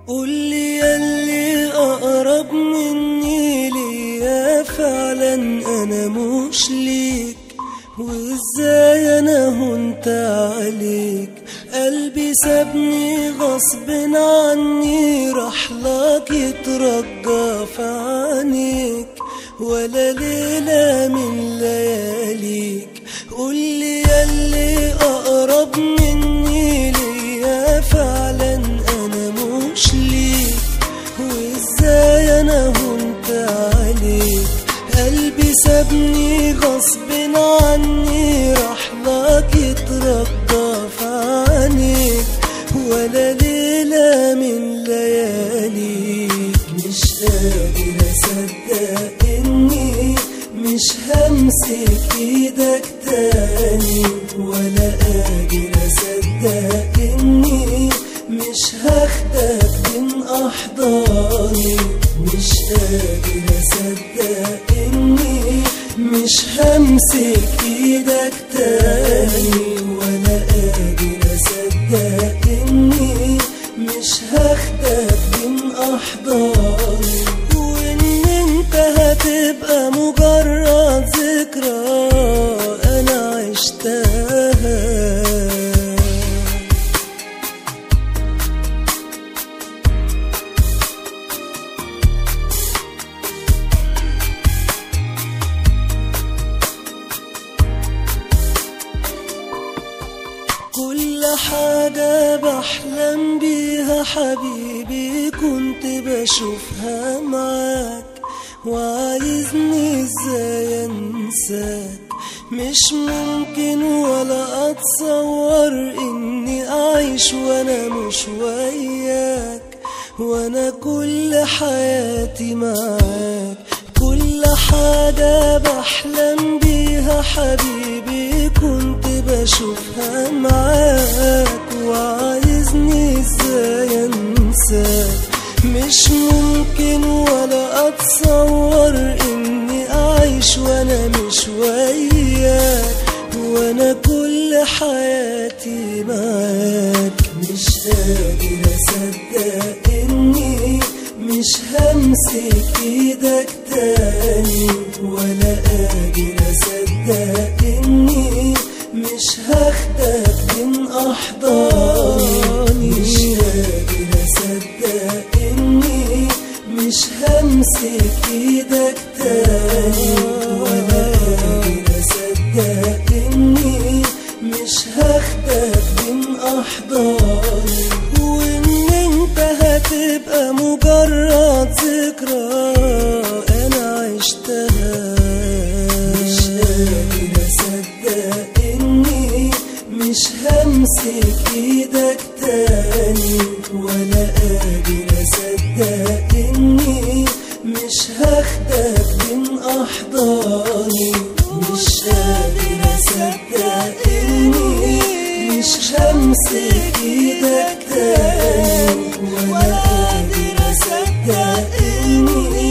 قولي ياللي أقرب مني ليا فعلا أنا مش ليك وإزاي أنا هنت عليك قلبي سابني غصب عني راح لك يترجى في عينيك ولا ليلة من لياليك قولي ياللي أقرب مني ليا فعلا أنا مش ليك وإزاي أنا هنت عليك قلبي سابني غصب عني راح لك يترجى في عينيك ولا ليلة من لياليك مش قادر أصدق إني مش همسك إيدك تاني ولا قادر أصدق إني مش هاخدك من أحضاني مش قادر أصدق إني مش همسك إيدك تاني ولا قادر أصدق إني مش هاخدك من أحضاني وإن أنت هتبقى مجرد ذكرى أنا عشتها كل حاجة بحلم بيها حبيبي كنت بشوفها معاك وعايزني ازاي انساك مش ممكن ولا اتصور اني اعيش وانا مش وياك وانا كل حياتي معاك كل حاجة بحلم بيها حبيبي كنت بشوفها معاك وعايزني ازاي انساك مش ممكن ولا اتصور اني اعيش وانا مش وياك وانا كل حياتي معاك مش قادر اصدق اني مش همسك ايدك تاني ولا قادر اصدق اني مش هاخدك من احضاني مش قادر اصدق اني مش همسك ايدك تاني ولا قادر اصدق اني مش هاخدك من احضاني وان انت هتبقى مجرد ذكرى انا عشتها مش قادر اصدق اني مش همسك ايدك تاني ولا قادر اصدق اني مش هاخدك من احضاني مش قادر اصدق اني مش همسك ايدك تاني ولا قادر اصدق اني